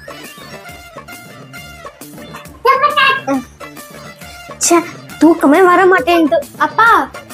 ச்சே தூக்கமே வர மாட்டேன்து அப்பா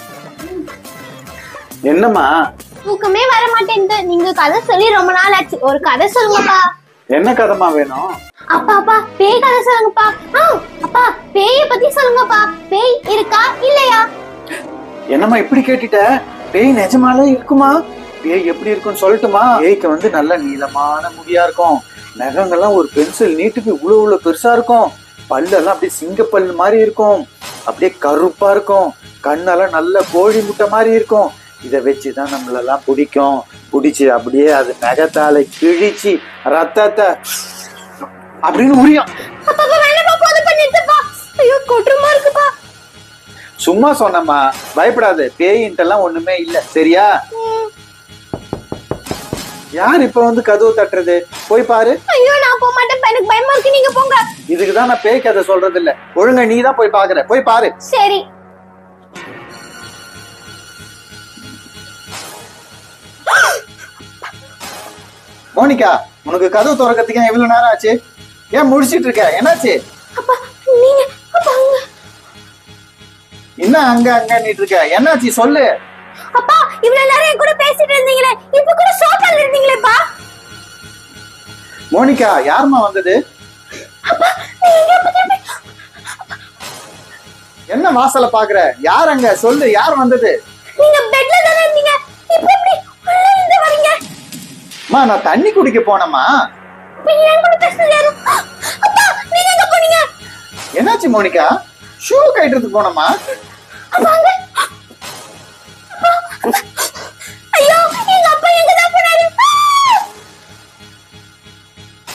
என்னம்மா தூக்கமே வர மாட்டேன்து நீங்க கதை சொல்லி ரொம்ப நாள் ஆச்சு ஒரு கதை சொல்லுங்கப்பா என்ன கதைமா வேணும் அப்பா அப்பா பேய் கதை சொல்லுங்கப்பா ஆ, அப்பா பேய பத்தி சொல்லுங்கப்பா பேய் இருக்கா இல்லையா என்னம்மா இப்படி கேட்டுட்ட பேய் நிஜமாலே இருக்குமா பேய் எப்படி இருக்கும்னு சொல்லட்டுமா பேய்க்கு வந்து நல்ல நீளமான முடியா இருக்கும் நகங்கள்லாம் ஒரு பென்சில் நீட்டுக்கு இவ்வளவு இவ்வளவு பெருசா இருக்கும் பல்லெல்லாம் அப்படியே சிங்கப்பல் மாதிரி இருக்கும் அப்படியே கருப்பா இருக்கும் கண்ணெல்லாம் நல்ல கோழி முட்டை மாதிரி இருக்கும் இதை வச்சுதான் நம்மளெல்லாம் பிடிக்கும் பிடிச்சி அப்படியே அது நகத்தால கிழிச்சு ரத்தத்தை அப்படின்னு உரியும் அப்பா அப்பா வேணாப்பா போது பண்ணிட்டுப்பா ஐயோ கொட்டுமா இருக்குப்பா சும்மா சொன்னம்மா பயப்படாத பேயின்ட்டெல்லாம் ஒண்ணுமே இல்ல சரியா யார் இப்ப வந்து கதவு தட்டுறது போய் பாரு ஐயோ நான் போக மாட்டேன் எனக்கு பயமா இருக்கு நீங்க போங்க இதுக்கு தான் நான் பேய் கதை சொல்றது இல்ல ஒழுங்கா நீ தான் போய் பாக்குற போய் பாரு சரி மோனிகா உனக்கு கதவு திறக்கிறதுக்கு ஏன் இவ்வளவு நேரம் ஆச்சு ஏன் முடிச்சிட்டு இருக்க என்னாச்சு அப்பா நீங்க அப்பா அங்க என்ன அங்க அங்க நீட்டு இருக்க என்னாச்சு சொல்லு அப்பா இவ்வளவு நேரம் என் கூட பேசிட்டு இருந்தீங்களே இப்ப கூட சோஃபால இருந்தீங்களேப்பா மோனிகா யாரும்மா வந்தது அப்பா நீங்க எப்ப திரும்பி என்ன வாசல பாக்குற யார் அங்க சொல்லு யார் வந்தது நீங்க பெட்ல தானே இருந்தீங்க இப்ப எப்படி உள்ள இருந்து வரீங்க அம்மா நான் தண்ணி குடிக்க போனேம்மா இப்ப என் கூட பேசுறது யாரு அப்பா நீங்க எங்க போனீங்க என்னாச்சு மோனிகா ஷூ கட்டுறதுக்கு போனோமா அப்பா அங்க அப்பா